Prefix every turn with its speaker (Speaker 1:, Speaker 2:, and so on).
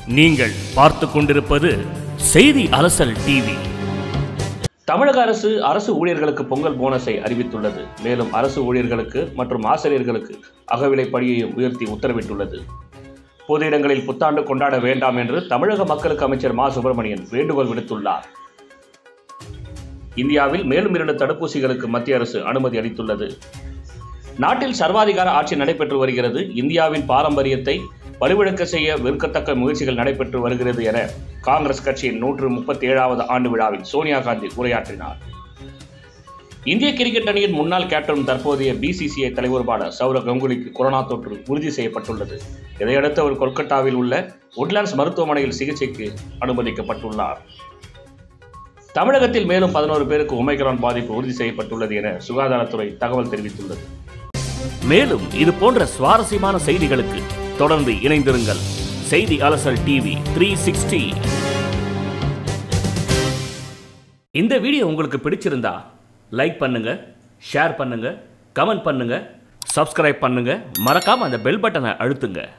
Speaker 1: நீங்கள் பார்த்து கொண்டிருப்பது செய்தி அலசல் டிவி
Speaker 2: தமிழக அரசு அரசு ஊழியர்களுக்கு பொங்கல் போனஸை அறிவித்துள்ளது மேலும் அரசு ஊழியர்களுக்கு மற்றும் ஆசிரியர்களுக்கு அகவிலைப்படியையும் உயர்த்தி உத்தரவிட்டுள்ளது பொது இடங்களில் புத்தாண்டு கொண்டாட வேண்டாம் என்று தமிழக மக்களுக்கு அமைச்சர் மா சுப்பிரமணியன் வேண்டுகோள் விடுத்துள்ளார் இந்தியாவில் மேலும் இரண்டு தடுப்பூசிகளுக்கு மத்திய அரசு அனுமதி அளித்துள்ளது நாட்டில் சர்வாதிகார ஆட்சி நடைபெற்று வருகிறது இந்தியாவின் பாரம்பரியத்தை வலுவிழக்க செய்ய வெறுக்கத்தக்க முயற்சிகள் நடைபெற்று வருகிறது என காங்கிரஸ் கட்சியின் நூற்று முப்பத்தி ஏழாவது ஆண்டு விழாவில் சோனியா காந்தி உரையாற்றினார் இந்திய கிரிக்கெட் அணியின் முன்னாள் கேப்டன் தற்போதைய பிசிசிஐ தலைவருமான சௌரவ் கங்குலிக்கு கொரோனா தொற்று உறுதி செய்யப்பட்டுள்ளது இதையடுத்து அவர் கொல்கத்தாவில் உள்ள உட்லாண்ட்ஸ் மருத்துவமனையில் சிகிச்சைக்கு அனுமதிக்கப்பட்டுள்ளார் தமிழகத்தில் மேலும் பதினோரு பேருக்கு ஒமைக்ரான் பாதிப்பு உறுதி செய்யப்பட்டுள்ளது என சுகாதாரத்துறை தகவல் தெரிவித்துள்ளது
Speaker 1: மேலும் இது போன்ற சுவாரஸ்யமான செய்திகளுக்கு தொடர்ந்து இணைந்திருங்கள் செய்தி அலசல் டிவி த்ரீ சிக்ஸ்டி இந்த வீடியோ உங்களுக்கு பிடிச்சிருந்தா லைக் பண்ணுங்க ஷேர் பண்ணுங்க கமெண்ட் பண்ணுங்க சப்ஸ்கிரைப் பண்ணுங்க மறக்காம அந்த பெல் பட்டனை அழுத்துங்க